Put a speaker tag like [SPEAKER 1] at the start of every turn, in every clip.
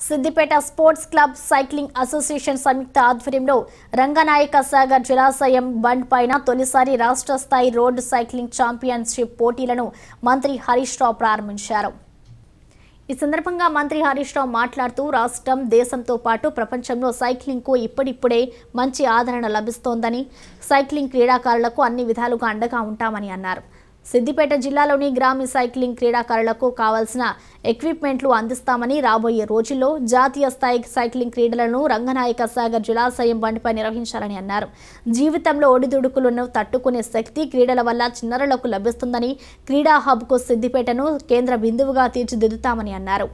[SPEAKER 1] Siddipet sports club cycling association సంయుక్త ఆధ్వర్యంలో రంగనాయక సాగర్ జలాశయం బండ్ పైన తొలిసారి రాష్ట్ర స్థాయి రోడ్డు సైక్లింగ్ ఛాంపియన్షిప్ పోటీలను మంత్రి హరీష్ రావు ప్రారంభించారు ఈ సందర్భంగా మంత్రి హరీష్ రావు మాట్లాడుతూ రాష్ట్రం దేశంతో పాటు ప్రపంచంలో సైక్లింగ్కు ఇప్పుడిప్పుడే మంచి ఆదరణ లభిస్తోందని సైక్లింగ్ క్రీడాకారులకు అన్ని విధాలుగా అండగా ఉంటామని అన్నారు సిద్దిపేట జిల్లాలోని గ్రామీ సైక్లింగ్ క్రీడాకారులకు కావాల్సిన ఎక్విప్మెంట్లు అందిస్తామని రాబోయే రోజుల్లో జాతీయ స్థాయి సైక్లింగ్ క్రీడలను రంగనాయక సాగర్ జలాశయం బండిపై నిర్వహించాలని అన్నారు జీవితంలో ఒడిదుడుకులను తట్టుకునే శక్తి క్రీడల వల్ల చిన్నరులకు లభిస్తుందని క్రీడా హబ్కు సిద్దిపేటను కేంద్ర బిందువుగా తీర్చిదిద్దుతామని అన్నారు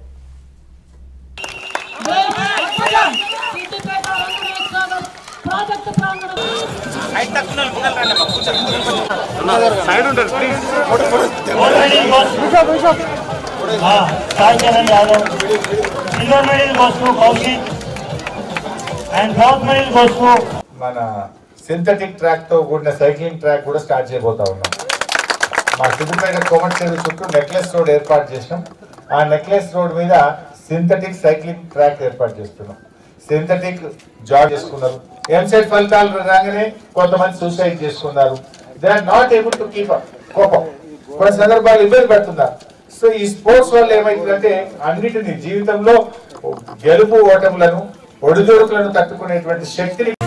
[SPEAKER 2] ప్రాజెక్టు ప్రాంగణం
[SPEAKER 3] సైడ్ ఉంటారు please
[SPEAKER 4] Gold medal goes to Ah, Sai Charan Yadav. Silver medal goes to Kaushik. And bronze medal goes to
[SPEAKER 5] మన సింథటిక్ ట్రాక్ తో కూడిన సైక్లింగ్ ట్రాక్ కూడా స్టార్ట్ చేయబోతా ఉన్నాం మా సిద్దిపేట కోమటి చెరువు చుట్టూ నెక్లెస్ రోడ్ ఏర్పాటు చేసినాం ఆ నెక్లెస్ రోడ్ మీద సింథటిక్ సైక్లింగ్ ట్రాక్ ఏర్పాటు చేస్తున్నాం సింథటిక్ జాబ్ చేసుకున్నారు ఎంసెట్ ఫలితాలు రాగానే కొంతమంది సూసైడ్ చేసుకున్నారు they are not able to keep up కోపం కొన్ని సందర్భాలు ఇబ్బంది పడుతున్నారు సో ఈ స్పోర్ట్స్ వల్ల ఏమైతుందంటే అన్నిటిని జీవితంలో గెలుపు ఓటములను ఒడిదొడుకులను తట్టుకునేటువంటి శక్తిని